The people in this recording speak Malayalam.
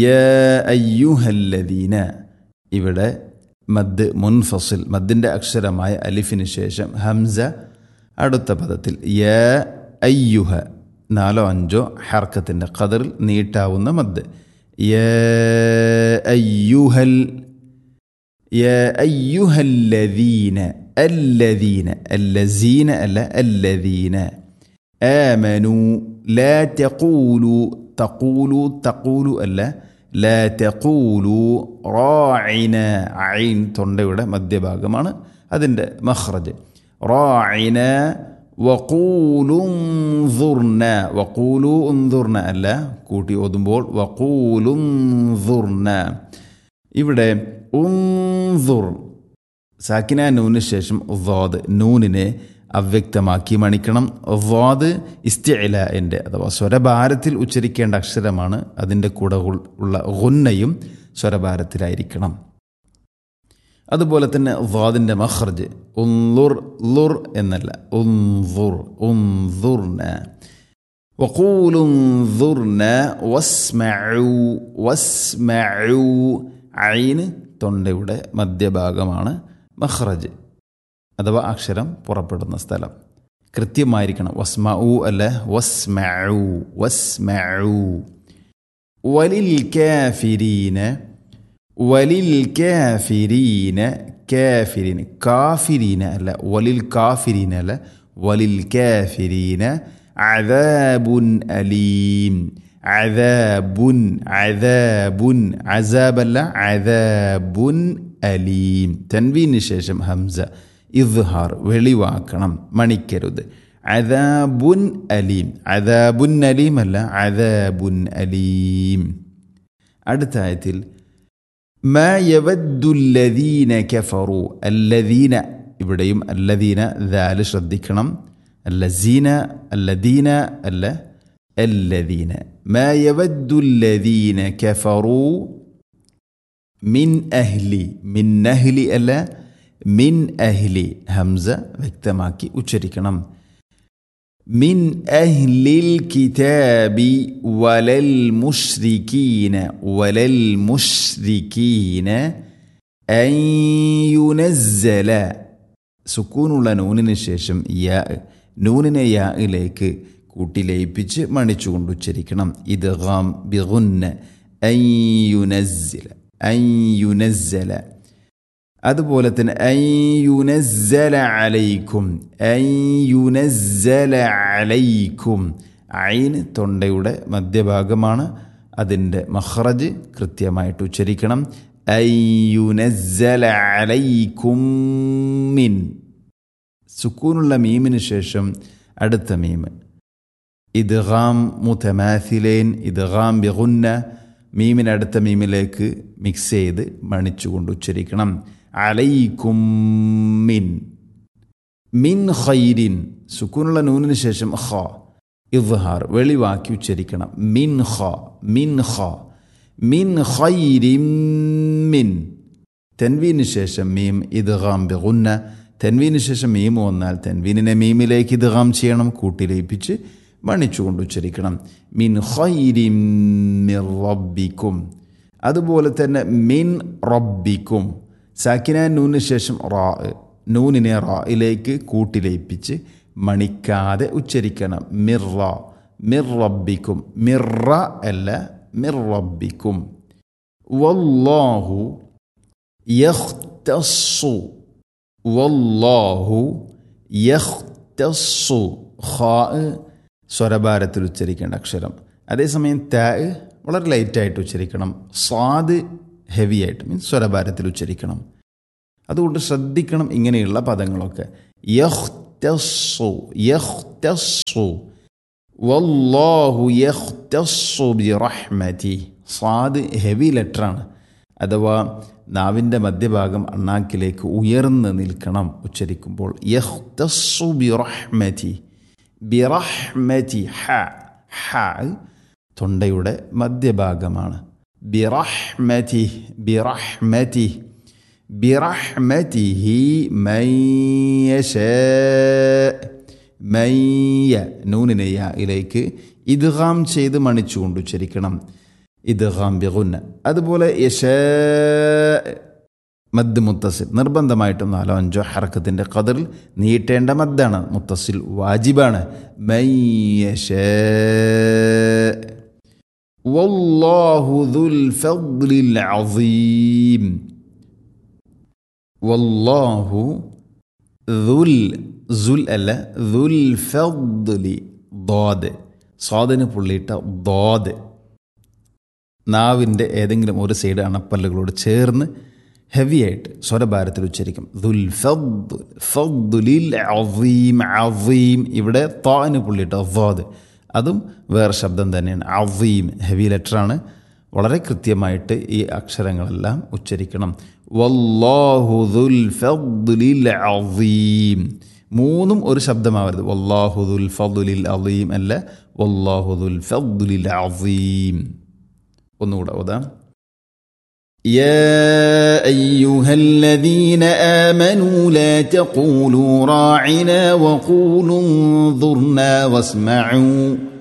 യ അയ്യുഹല്ലദീന ഇവിടെ മദ് മുൻഫസിൽ മദ്ദിൻ്റെ അക്ഷരമായ അലിഫിന് ശേഷം ഹംസ അടുത്ത പദത്തിൽ യ അയ്യുഹ നാലോ അഞ്ചോ ഹർക്കത്തിൻ്റെ ഖദറിൽ നീട്ടാവുന്ന മദ് യ അയ്യുഹൽ യ അയ്യുഹല്ലദീന അല്ലദീന അല്ലസീന അല്ല അല്ലദീന ആമനു ലാ തഖൂലു തഖൂലു തഖൂലു അല്ല ലാ തഖൂലു റാഇന ഐൻ തൊണ്ടയുടെ മധ്യഭാഗമാണ് അതിൻ്റെ മഖ്റജ് റാഇന വഖൂലു ഉൻദുർന വഖൂലു ഉൻദുർന അല്ല കൂട്ടി ഓതുമ്പോൾ വഖൂലു ഉൻദുർന ഇവിടെ ഉൻദുർ സാക്കിന നൂന് ശേഷം വാദ് നൂനിനെ അവ്യക്തമാക്കി മണിക്കണം വാദ് ഇസ്തിഇലാൻ്റെ അഥവാ സ്വരഭാരത്തിൽ ഉച്ചരിക്കേണ്ട അക്ഷരമാണ് അതിൻ്റെ കൂടെ ഉൾ- ഉള്ള ഗുന്നയും സ്വരഭാരത്തിലായിരിക്കണം അതുപോലെ തന്നെ വാദിൻ്റെ മഖർജ് ഉൻലുർ ലുർ എന്നല്ല ഉൻലുർ ഉൻലുർന وقولوا انظرنا واسمعوا واسمعوا ഐന് തൊണ്ടയുടെ മധ്യഭാഗമാണ് മഖ്റജ് അഥവാ അക്ഷരം പുറപ്പെടുന്ന സ്ഥലം കൃത്യമായിരിക്കണം വസ്മഉ അല്ല വസ്മഉ വസ്മഉ വലിൽ കാഫിരീന വലിൽ കാഫിരീന കാഫിരീന കാഫിരീന അല്ല വലിൽ കാഫിരീന അല്ല വലിൽ കാഫിരീന അദാബുൻ അലീം അദാബുൻ അദാബുൻ അസാബല്ല അദാബുൻ അലീം തൻവീന് ശേഷം ഹംസ ഇദ്ഹാർ വെളിവാക്കണം മണിക്കരുത് അദാബുൻ അലീം അദാബുൻ അലീം അല്ല അദാബുൻ അലീം അടുത്ത ആയത്തിൽ ما يود الذين كفروا الذين ഇവിടെയും അല്ലദീന ദാല് ശ്രദ്ധിക്കണം അല്ലസീന അല്ലദീന അല്ല الذين ما يود الذين كفروا من أهلي من أهلي അല്ല മിൻ അഹ്ലി ഹംസ വ്യക്തമാക്കി ഉച്ചരിക്കണം من أهل الكتاب ولا المشركين ولا المشركين أن ينزل സുക്കൂനുള്ള നൂനിന് ശേഷം യാ നൂനിനെ യായിലേക്ക് കൂട്ടി ലയിപ്പിച്ച് മണിച്ചുകൊണ്ട് ഉച്ചരിക്കണം ഇത് ഗാം ബിഗുന്ന അയ്യുനസ്സില അയ്യുനസ്സല അതുപോലെ തന്നെ അയ്യുനസ്സല അലൈക്കും അയ്യുനസ്സല അലൈക്കും ഐന് തൊണ്ടയുടെ മധ്യഭാഗമാണ് അതിൻ്റെ മഹ്റജ് കൃത്യമായിട്ട് ഉച്ചരിക്കണം അയ്യുനസ്സല അലൈക്കും മിൻ സുക്കൂനുള്ള മീമിന് ശേഷം അടുത്ത മീം ഇദ്ഗാം മുതമാഥിലേൻ ഇദ്ഗാം ബിഗുന്ന മീമിനടുത്ത മീമിലേക്ക് മിക്സ് ചെയ്ത് മണിച്ചുകൊണ്ട് ഉച്ചരിക്കണം അലൈക്കും മിൻ മിൻ ഖൈരിൻ സുക്കൂനുള്ള നൂനിന് ശേഷം ഖ ഇദ്ഹാർ വെളിവാക്കി ഉച്ചരിക്കണം മിൻ ഖ മിൻ ഖ മിൻ ഖൈരിൻ മിൻ തെൻവീന് ശേഷം മീം ഇദ്ഗാം ബിഗുന്ന തെൻവീന് ശേഷം മീം വന്നാൽ തെൻവീനിനെ മീമിലേക്ക് ഇദ്ഗാം ചെയ്യണം കൂട്ടിലയിപ്പിച്ച് മണിച്ചുകൊണ്ട് ഉച്ചരിക്കണം മിൻ ഖൈരിൻ മിർ റബ്ബിക്കും അതുപോലെ തന്നെ മിൻ റബ്ബിക്കും സാക്കിന നൂന് ശേഷം റാ നൂനിനെ റായിലേക്ക് കൂട്ടിലയിപ്പിച്ച് മണിക്കാതെ ഉച്ചരിക്കണം മിർറ മിർ റബ്ബിക്കും മിർറ അല്ല മിർ റബ്ബിക്കും വല്ലാഹു യഖ്തസ്സു വല്ലാഹു യഖ്തസ്സു ഖാ സ്വരഭാരത്തിൽ ഉച്ചരിക്കേണ്ട അക്ഷരം അതേസമയം താ വളരെ ലൈറ്റായിട്ട് ഉച്ചരിക്കണം സ്വാദ് ഹെവി ആയിട്ട് മീൻസ് സ്വരഭാരത്തിൽ ഉച്ചരിക്കണം അതുകൊണ്ട് ശ്രദ്ധിക്കണം ഇങ്ങനെയുള്ള പദങ്ങളൊക്കെ യഹ്തസ്സു യഹ്തസ്സു വല്ലാഹു യഹ്തസ്സു ബിറഹ്മതി സ്വാദ് ഹെവി ലെറ്ററാണ് അഥവാ നാവിൻ്റെ മധ്യഭാഗം അണ്ണാക്കിലേക്ക് ഉയർന്ന് നിൽക്കണം ഉച്ചരിക്കുമ്പോൾ യഹ്തസ്സു ബിറഹ്മതി ബിറഹ്മതി ഹ ഹ തൊണ്ടയുടെ മധ്യഭാഗമാണ് ബിറഹ്മതി ബിറഹ്മതി ബിറഹ്മതിഹി മയ്യശ മയ്യ നൂനിനെ യായിലേക്ക് ഇദ്ഗാം ചെയ്ത് മണിച്ചുകൊണ്ട് ഉച്ചരിക്കണം ഇത് ഗാംബിഗുന്ന അതുപോലെ യശ മദ് മുത്തസിൽ നിർബന്ധമായിട്ടും നാലോ അഞ്ചോ ഹറക്കത്തിൻ്റെ കതിറിൽ നീട്ടേണ്ട മദ്ദാണ് മുത്തസിൽ വാജിബാണ് മയ്യശ വല്ലാഹു ദുൽ ഫദ്ലിൽ അസീം വല്ലാഹു ദുൽ സുൽ അല്ല ദുൽ ഫദ്ലി ദോദ് സ്വാദിന് പുള്ളിയിട്ട ദോദ് നാവിൻ്റെ ഏതെങ്കിലും ഒരു സൈഡ് അണപ്പല്ലുകളോട് ചേർന്ന് ഹെവി ആയിട്ട് സ്വരഭാരത്തിൽ ഉച്ചരിക്കും ദുൽ ഫദ് ഫദ്ലിൽ അസീം അസീം ഇവിടെ താന് പുള്ളിയിട്ട് അവാദ് അതും വേറെ ശബ്ദം തന്നെയാണ് അസീം ഹെവി ലെറ്ററാണ് വളരെ കൃത്യമായിട്ട് ഈ അക്ഷരങ്ങളെല്ലാം ഉച്ചരിക്കണം വല്ലാഹു ദുൽ ഫദ്ലിൽ അസീം മൂന്നും ഒരു ശബ്ദമാവരുത് വല്ലാഹു ദുൽ ഫദ്ലിൽ അസീം അല്ല വല്ലാഹു ദുൽ ഫദ്ലിൽ അസീം ഒന്നുകൂടെ ഓതാം يا ايها الذين امنوا لا تقولوا راعنا وقولوا انظرنا واسمعوا